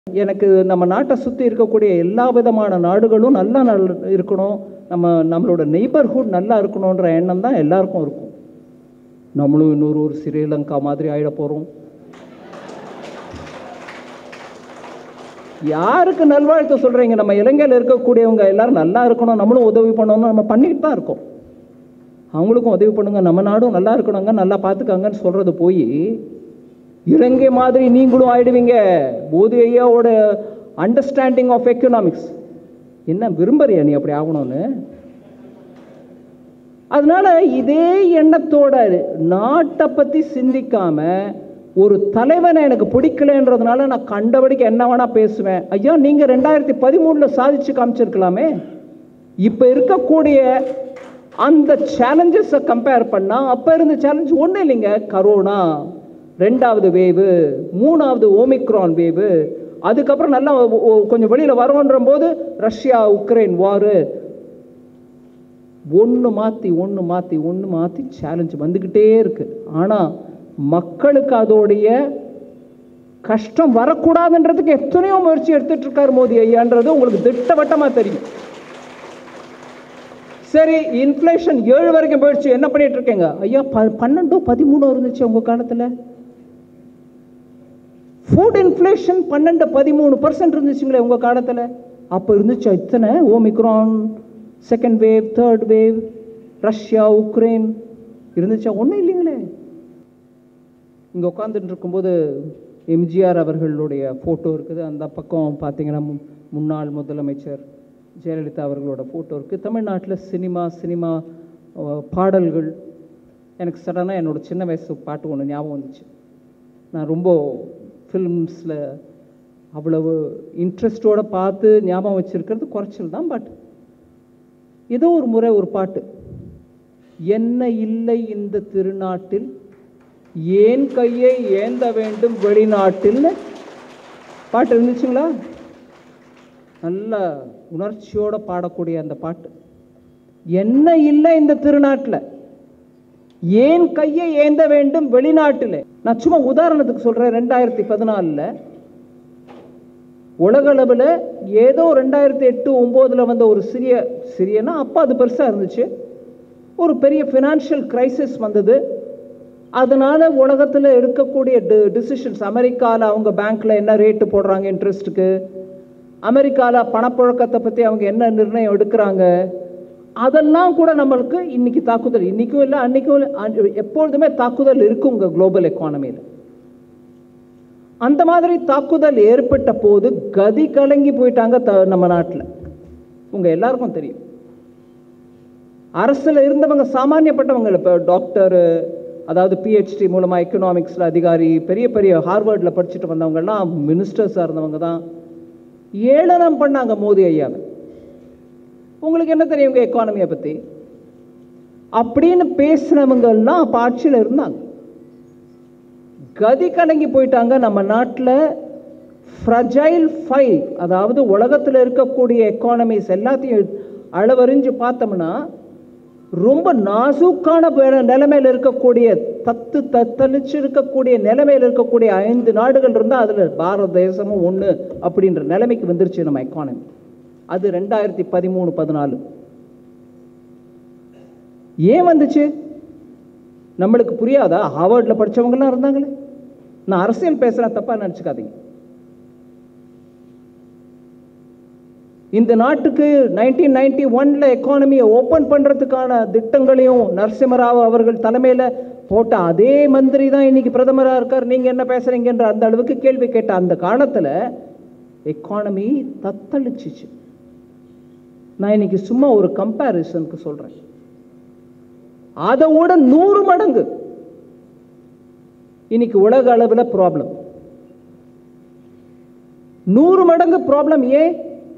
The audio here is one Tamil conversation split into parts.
எனக்கு நம்ம நாட்டை சுற்றி இருக்கக்கூடிய எல்லா விதமான நாடுகளும் நல்லா நல் இருக்கணும் நம்ம நம்மளோட நெய்பர்ஹுட் நல்லா இருக்கணுன்ற எண்ணம் தான் எல்லாருக்கும் இருக்கும் நம்மளும் இன்னொரு ஒரு ஸ்ரீலங்கா மாதிரி ஆயிட போகிறோம் யாருக்கு நல்வாழ்த்து சொல்கிறீங்க நம்ம இலங்கையில் இருக்கக்கூடியவங்க எல்லாரும் நல்லா இருக்கணும் நம்மளும் உதவி பண்ணணும் நம்ம பண்ணிட்டு தான் இருக்கோம் அவங்களுக்கும் உதவி பண்ணுங்க நம்ம நாடும் நல்லா இருக்கணுங்க நல்லா பார்த்துக்கங்கன்னு சொல்கிறது போய் இலங்கை மாதிரி நீங்களும் ஆயிடுவீங்க போதி ஐயாவோட அண்டர்ஸ்டாண்டிங் ஆஃப் எக்கனாமிக்ஸ் என்ன விரும்புறியா நீ அப்படி ஆகணும்னு அதனால இதே எண்ணத்தோட நாட்டை பற்றி சிந்திக்காம ஒரு தலைவனை எனக்கு பிடிக்கலன்றதுனால நான் கண்டபடிக்கு என்ன வேணா பேசுவேன் ஐயா நீங்க ரெண்டாயிரத்தி பதிமூணுல சாதிச்சு காமிச்சிருக்கலாமே இப்போ இருக்கக்கூடிய அந்த சேலஞ்சஸை கம்பேர் பண்ணா அப்ப இருந்த சேலஞ்ச் ஒன்றும் இல்லைங்க கரோனா ரெண்டாவது வேவு மூணாவது ஓமிக்ரான் வேவு அதுக்கப்புறம் நல்லா ஒ- ஒ- கொஞ்சம் வெளியில் வரோன்ற போது ரஷ்யா உக்ரைன் வாரு ஒன்று மாற்றி ஒன்று மாற்றி ஒன்று மாற்றி சேலஞ்ச் வந்துக்கிட்டே இருக்கு ஆனால் மக்களுக்கு அதோடைய கஷ்டம் வரக்கூடாதுன்றதுக்கு எத்தனையோ முயற்சி எடுத்துட்டு இருக்காரு மோடி ஐயான்றது உங்களுக்கு திட்டவட்டமாக தெரியும் சரி இன்ஃப்ளேஷன் ஏழு வரைக்கும் போயிடுச்சு என்ன பண்ணிட்டு இருக்கீங்க ஐயா ப பன்னெண்டோ பதிமூணோ இருந்துச்சு உங்க காலத்தில் ஃபுட் இன்ஃப்ளேஷன் பன்னெண்டு பதிமூணு பர்சன்ட் இருந்துச்சுங்களே உங்கள் காலத்தில் அப்போ இருந்துச்சா இத்தனை Omicron second wave third wave Russia Ukraine இருந்துச்சா ஒன்றும் இல்லைங்களே இங்கே உட்காந்துட்டு இருக்கும்போது எம்ஜிஆர் அவர்களுடைய ஃபோட்டோ இருக்குது அந்த பக்கம் பார்த்தீங்கன்னா மு- முன்னாள் முதலமைச்சர் ஜெயலலிதா அவர்களோட ஃபோட்டோ இருக்குது தமிழ்நாட்டில் சினிமா சினிமா அஹ், பாடல்கள் எனக்கு சடனாக என்னோட சின்ன வயசு பாட்டு ஒன்று ஞாபகம் வந்துச்சு நான் ரொம்ப ஃபிலிம்ஸில் அவ்வளவு இன்ட்ரெஸ்டோட பார்த்து ஞாபகம் வச்சிருக்கிறது குறைச்சல் தான் பட் ஏதோ ஒரு முறை ஒரு பாட்டு என்ன இல்லை இந்த திருநாட்டில் ஏன் கையை ஏந்த வேண்டும் வெளிநாட்டில்னு பாட்டு இருந்துச்சுங்களா நல்ல உணர்ச்சியோட பாடக்கூடிய அந்த பாட்டு என்ன இல்லை இந்த திருநாட்டில் ஏன் கையை ஏந்த வேண்டும் வெளிநாட்டில் நான் சும்மா உதாரணத்துக்கு சொல்றேன் ரெண்டாயிரத்தி பதினாலில் உலக அளவில் ஏதோ ரெண்டாயிரத்தி எட்டு ஒம்போதில் வந்த ஒரு சிறிய சிறியனா அப்போ அது பெருசாக இருந்துச்சு ஒரு பெரிய ஃபினான்ஷியல் கிரைசிஸ் வந்தது அதனால உலகத்தில் எடுக்கக்கூடிய டிசிஷன்ஸ் அமெரிக்காவில் அவங்க பேங்க்ல என்ன ரேட்டு போடுறாங்க இன்ட்ரெஸ்ட்டுக்கு அமெரிக்காவில் பணப்புழக்கத்தை பற்றி அவங்க என்ன நிர்ணயம் எடுக்கிறாங்க அதெல்லாம் கூட நம்மளுக்கு இன்னைக்கு தாக்குதல் இன்னைக்கும் இல்லை அன்னைக்கும் இல்லை அன்- எப்பொழுதுமே தாக்குதல் இருக்குங்க குளோபல் எக்கானமியில் அந்த மாதிரி தாக்குதல் ஏற்பட்ட போது கதி கலங்கி போயிட்டாங்க த- நம்ம நாட்டில் உங்க எல்லாருக்கும் தெரியும் அரசில் இருந்தவங்க சாமானியப்பட்டவங்க இப்போ டாக்டர் அதாவது பிஹெச்டி மூலமாக எக்கனாமிக்ஸில் அதிகாரி பெரிய பெரிய ஹார்வர்டில் படிச்சுட்டு வந்தவங்கெல்லாம் மினிஸ்டர்ஸாக இருந்தவங்க தான் ஏளனம் பண்ணாங்க மோடி ஐயாவை உங்களுக்கு என்ன தெரியும் உங்கள் எக்கானமியை பற்றி அப்படின்னு பேசினவங்கெல்லாம் அப்போ ஆட்சியில் இருந்தாங்க கதி கலங்கி போயிட்டாங்க நம்ம நாட்டில் ஃப்ரஜைல் ஃபைல் அதாவது உலகத்தில் இருக்கக்கூடிய எக்கானமிஸ் எல்லாத்தையும் அளவறிஞ்சு பார்த்தோம்னா ரொம்ப நாசூக்கான பே- நிலைமையில இருக்கக்கூடிய தத்து தத்தளிச்சு இருக்கக்கூடிய நிலைமையில இருக்கக்கூடிய ஐந்து நாடுகள் இருந்தால் அதில் பாரத தேசமும் ஒன்று அப்படின்ற நிலைமைக்கு வந்துருச்சு நம்ம எக்கானமி அது ரெண்டாயிரத்தி பதிமூணு பதினாலு ஏன் வந்துச்சு நம்மளுக்கு புரியாதா ஹார்வர்டில் படிச்சவங்கலாம் இருந்தாங்களே நான் அரசியல் பேசுகிறேன் தப்பாக நினச்சிக்காதீங்க இந்த நாட்டுக்கு நைன்டீன் நைன்டி ஒன்ல எக்கானமியை ஓப்பன் பண்ணுறதுக்கான திட்டங்களையும் நரசிம்மராவ் அவர்கள் தலைமையில் போட்ட அதே மந்திரி தான் இன்னைக்கு பிரதமராக இருக்கார் நீங்கள் என்ன பேசுறீங்கன்ற அந்த அளவுக்கு கேள்வி கேட்ட அந்த காலத்தில் எக்கானமி தத்தளிச்சிச்சு நான் இன்னைக்கு சும்மா ஒரு கம்பேரிசனுக்கு சொல்கிறேன் அதை விட நூறு மடங்கு இன்னைக்கு உலக அளவில் ப்ராப்ளம் நூறு மடங்கு ப்ராப்ளம் ஏன்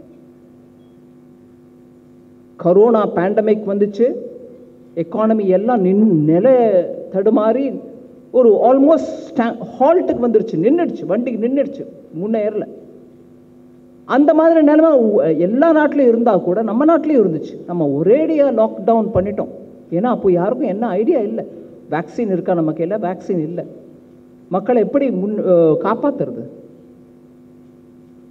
கரோனா பேண்டமிக் வந்துச்சு எக்கானமி எல்லாம் நின் நில தடுமாறி ஒரு ஆல்மோஸ்ட் ஹால்ட்டுக்கு வந்துருச்சு நின்றுடுச்சு வண்டிக்கு நின்றுடுச்சு முன்னேறல அந்த மாதிரி நிலைமை உ- எல்லா நாட்டிலையும் இருந்தால் கூட நம்ம நாட்டிலையும் இருந்துச்சு நம்ம ஒரேடியாக லாக்டவுன் பண்ணிட்டோம் ஏன்னா அப்போ யாருக்கும் என்ன ஐடியா இல்லை வேக்சின் இருக்கா நம்ம கையில் வேக்சின் இல்லை மக்களை எப்படி முன் அஹ், காப்பாத்துறது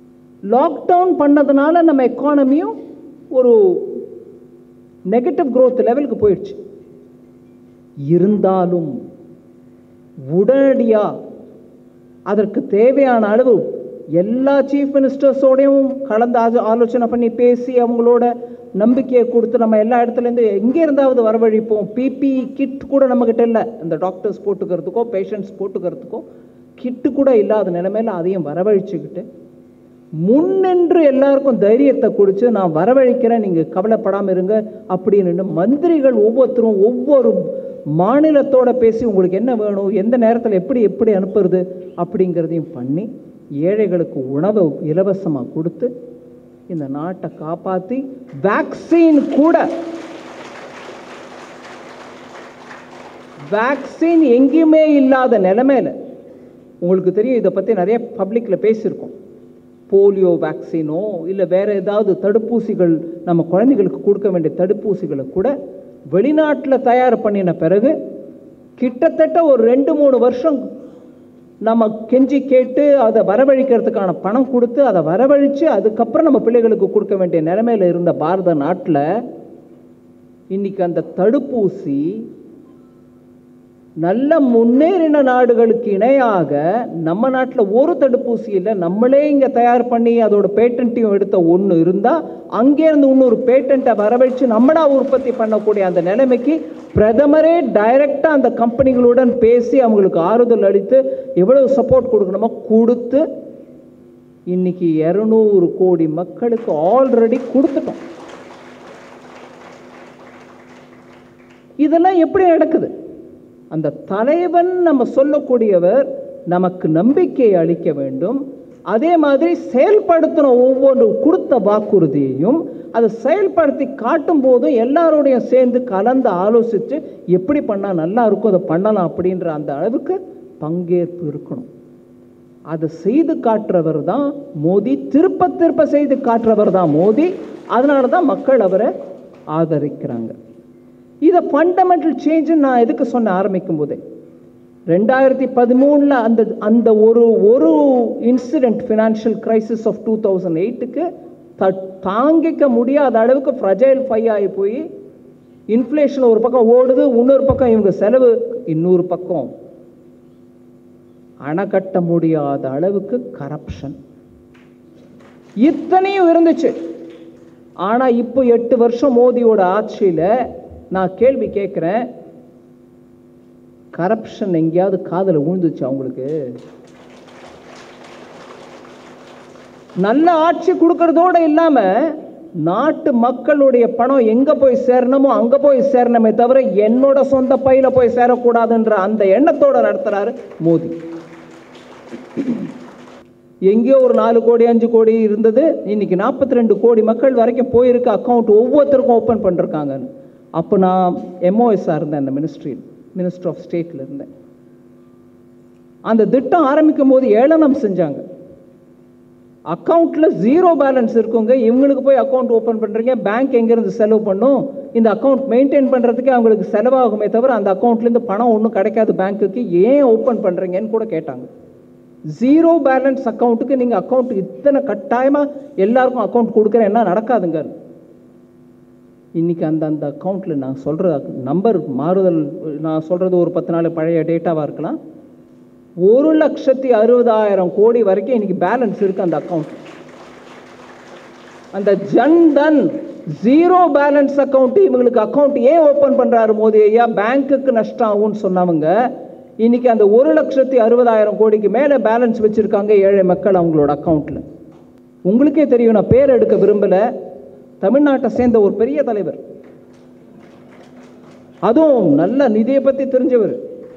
லாக்டவுன் பண்ணதுனால நம்ம எக்கானமியும் ஒரு நெகட்டிவ் growth லெவலுக்கு போயிடுச்சு இருந்தாலும் உடனடியாக அதற்கு தேவையான அளவு எல்லா சீஃப் மினிஸ்டர்ஸோடையும் கலந்து ஆலோ- ஆலோசனை பண்ணி பேசி அவங்களோட நம்பிக்கையை கொடுத்து நம்ம எல்லா இடத்துலேருந்து எங்கே இருந்தாவது வரவழைப்போம் பிபிஇ கிட் கூட நம்மக்கிட்ட இல்லை இந்த டாக்டர்ஸ் போட்டுக்கிறதுக்கோ பேஷண்ட்ஸ் போட்டுக்கிறதுக்கோ கிட்டு கூட இல்லாத நிலைமையில அதையும் வரவழைச்சுக்கிட்டு முன்னின்று எல்லாருக்கும் தைரியத்தை கொடுத்து நான் வரவழைக்கிறேன் நீங்கள் கவலைப்படாமல் இருங்க அப்படின்னு மந்திரிகள் ஒவ்வொருத்தரும் ஒவ்வொரு மாநிலத்தோட பேசி உங்களுக்கு என்ன வேணும் எந்த நேரத்தில் எப்படி எப்படி அனுப்புறது அப்படிங்கிறதையும் பண்ணி ஏழைகளுக்கு உணவை இலவசமாக கொடுத்து இந்த நாட்டை காப்பாற்றி வேக்சின் கூட வேக்சின் எங்கேயுமே இல்லாத நிலைமையில உங்களுக்கு தெரியும் இதை பற்றி நிறைய பப்ளிக்கில் பேசியிருக்கோம் போலியோ வேக்சினோ இல்லை வேற ஏதாவது தடுப்பூசிகள் நம்ம குழந்தைகளுக்கு கொடுக்க வேண்டிய தடுப்பூசிகளை கூட வெளிநாட்டில் தயார் பண்ணின பிறகு கிட்டத்தட்ட ஒரு ரெண்டு மூணு வருஷம் நம்ம கெஞ்சி கேட்டு அதை வரவழைக்கிறதுக்கான பணம் கொடுத்து அதை வரவழைச்சு அதுக்கப்புறம் நம்ம பிள்ளைகளுக்கு கொடுக்க வேண்டிய நிலைமையில இருந்த பாரத நாட்டில் இன்னைக்கு அந்த தடுப்பூசி நல்ல முன்னேறின நாடுகளுக்கு இணையாக நம்ம நாட்டில் ஒரு தடுப்பூசி இல்லை நம்மளே இங்கே தயார் பண்ணி அதோட பேட்டன்ட்டையும் எடுத்த ஒன்று இருந்தால் அங்கேருந்து இன்னொரு பேட்டண்ட்டை வரவழைச்சு நம்மளா உற்பத்தி பண்ணக்கூடிய அந்த நிலைமைக்கு பிரதமரே டைரக்டாக அந்த கம்பெனிகளுடன் பேசி அவங்களுக்கு ஆறுதல் அளித்து எவ்வளவு சப்போர்ட் கொடுக்கணுமோ கொடுத்து இன்னைக்கு இரநூறு கோடி மக்களுக்கு ஆல்ரெடி கொடுத்துட்டோம் இதெல்லாம் எப்படி நடக்குது அந்த தலைவன் நம்ம சொல்லக்கூடியவர் நமக்கு நம்பிக்கை அளிக்க வேண்டும் அதே மாதிரி செயல்படுத்தின ஒவ்வொரு கொடுத்த வாக்குறுதியையும் அதை செயல்படுத்தி காட்டும் போதும் எல்லாரோடையும் சேர்ந்து கலந்து ஆலோசித்து எப்படி பண்ணால் நல்லா இருக்கும் அதை பண்ணலாம் அப்படின்ற அந்த அளவுக்கு பங்கேற்பு இருக்கணும் அதை செய்து காட்டுறவர் தான் மோடி திருப்ப திருப்ப செய்து காட்டுறவர் தான் மோடி அதனால தான் மக்கள் அவரை ஆதரிக்கிறாங்க இதை ஃபண்டமெண்டல் சேஞ்சுன்னு நான் எதுக்கு சொன்ன ஆரம்பிக்கும் போதே ரெண்டாயிரத்தி பதிமூணில் அந்த அந்த ஒரு ஒரு incident financial crisis of two thousand எயிட்டுக்கு த தாங்கிக்க முடியாத அளவுக்கு ஃப்ரஜைல் ஃபை ஆகி போய் இன்ஃப்ளேஷன் ஒரு பக்கம் ஓடுது இன்னொரு பக்கம் இவங்க செலவு இன்னொரு பக்கம் அணை கட்ட முடியாத அளவுக்கு கரப்ஷன் இத்தனையும் இருந்துச்சு ஆனா இப்போ எட்டு வருஷம் மோதியோட ஆட்சியில நான் கேள்வி கேட்குறேன் கரப்ஷன் எங்கேயாவது காதுல விழுந்துச்சு அவங்களுக்கு நல்ல ஆட்சி கொடுக்கறதோட இல்லாம நாட்டு மக்களுடைய பணம் எங்க போய் சேரணுமோ அங்க போய் சேரணுமே தவிர என்னோட சொந்த பையில போய் சேரக்கூடாதுன்ற அந்த எண்ணத்தோட நடத்துறாரு மோடி எங்கேயோ ஒரு நாலு கோடி அஞ்சு கோடி இருந்தது இன்னைக்கு நாற்பத்தி ரெண்டு கோடி மக்கள் வரைக்கும் போயிருக்கு அக்கௌண்ட் ஒவ்வொருத்தருக்கும் ஓப்பன் பண்ணிருக்காங்கன்னு அப்போ நான் எம்ஓஎஸ்ஸாக இருந்தேன் அந்த மினிஸ்ட்ரியில் மினிஸ்டர் ஆஃப் ஸ்டேட்டில் இருந்தேன் அந்த திட்டம் ஆரம்பிக்கும் போது ஏளனம் செஞ்சாங்க அக்கௌண்ட்டில் ஜீரோ பேலன்ஸ் இருக்குங்க இவங்களுக்கு போய் அக்கௌண்ட் ஓப்பன் பண்ணுறீங்க பேங்க் எங்கேருந்து செலவு பண்ணும் இந்த அக்கௌண்ட் மெயின்டைன் பண்ணுறதுக்கே அவங்களுக்கு செலவாகுமே தவிர அந்த அக்கௌண்ட்லேருந்து பணம் ஒன்றும் கிடைக்காது பேங்க்குக்கு ஏன் ஓப்பன் பண்ணுறீங்கன்னு கூட கேட்டாங்க ஜீரோ பேலன்ஸ் அக்கௌண்ட்டுக்கு நீங்கள் அக்கௌண்ட் இத்தனை கட்டாயமாக எல்லாருக்கும் அக்கௌண்ட் கொடுக்குறேன்னா நடக்காதுங்க இன்னைக்கு அந்த அந்த அக்கௌண்ட்டில் நான் சொல்கிற நம்பர் மாறுதல் நான் சொல்கிறது ஒரு பத்து நாள் பழைய டேட்டாவாக இருக்கலாம் ஒரு லட்சத்தி அறுபதாயிரம் கோடி வரைக்கும் இன்னைக்கு பேலன்ஸ் இருக்கு அந்த அக்கௌண்ட் அந்த ஜன்தன் ஜீரோ பேலன்ஸ் அக்கௌண்ட் இவங்களுக்கு அக்கௌண்ட் ஏன் ஓப்பன் பண்றாரு மோடி ஐயா பேங்க்குக்கு நஷ்டம் ஆகும்னு சொன்னவங்க இன்னைக்கு அந்த ஒரு லட்சத்தி அறுபதாயிரம் கோடிக்கு மேலே பேலன்ஸ் வச்சிருக்காங்க ஏழை மக்கள் அவங்களோட அக்கௌண்ட்ல உங்களுக்கே தெரியும் நான் பேர் எடுக்க விரும்பல தமிழ்நாட்டை சேர்ந்த ஒரு பெரிய தலைவர் அதுவும் நல்ல நிதியை பத்தி தெரிஞ்சவர்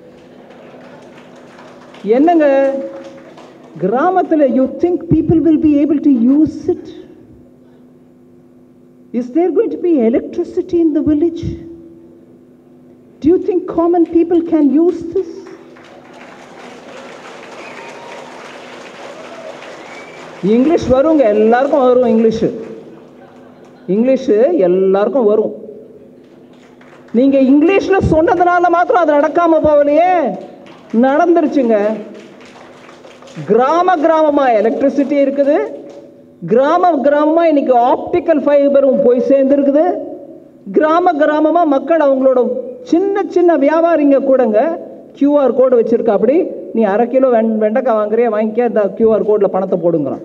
என்னங்க கிராமத்தில் you think people will be able to use it is there going to be electricity in the village Do you think common people can use this? English வருங்க எல்லாருக்கும் வரும் இங்கிலீஷு இங்கிலீஷு எல்லாருக்கும் வரும் நீங்க இங்கிலீஷ்ல சொன்னதுனால மாத்திரம் அது நடக்காம போகலையே நடந்துருச்சுங்க கிராம கிராமமா எலக்ட்ரிசிட்டி இருக்குது கிராம கிராமமாக இன்னைக்கு ஆப்டிக்கல் ஃபைபரும் போய் சேர்ந்துருக்குது கிராம கிராமமாக மக்கள் அவங்களோட சின்ன சின்ன வியாபாரிங்க கூடங்க கியூஆர் கோடு வச்சிருக்கா அப்படி நீ அரை கிலோ வெண் வெண்டைக்காய் வாங்குறியா வாங்கிக்க இந்த கியூஆர் கோடில் பணத்தை போடுங்கிறான்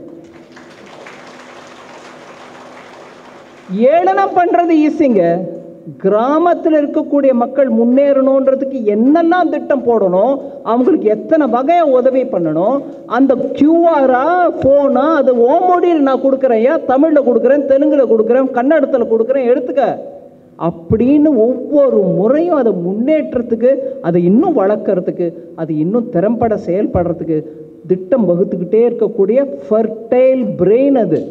ஏளனம் பண்ணுறது ஈஸிங்க கிராமத்தில் இருக்கக்கூடிய மக்கள் முன்னேறணுன்றதுக்கு என்னெல்லாம் திட்டம் போடணும் அவங்களுக்கு எத்தனை வகையை உதவி பண்ணணும் அந்த கியூஆரா ஃபோனா அது ஓ மொழியில் நான் கொடுக்குறேன் ஏன் தமிழில் கொடுக்குறேன் தெலுங்கில் கொடுக்குறேன் கன்னடத்தில் கொடுக்குறேன் எடுத்துக்க அப்படின்னு ஒவ்வொரு முறையும் அதை முன்னேற்றத்துக்கு அதை இன்னும் வளர்க்கறதுக்கு அது இன்னும் திறம்பட செயல்படுறதுக்கு திட்டம் வகுத்துக்கிட்டே இருக்கக்கூடிய ஃபர்டைல் பிரெயின் அது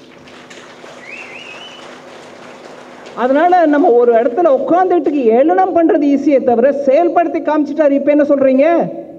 அதனால நம்ம ஒரு இடத்துல உட்காந்துட்டு ஏளனம் பண்றது ஈஸியே தவிர செயல்படுத்தி காமிச்சிட்டாரு இப்போ என்ன சொல்றீங்க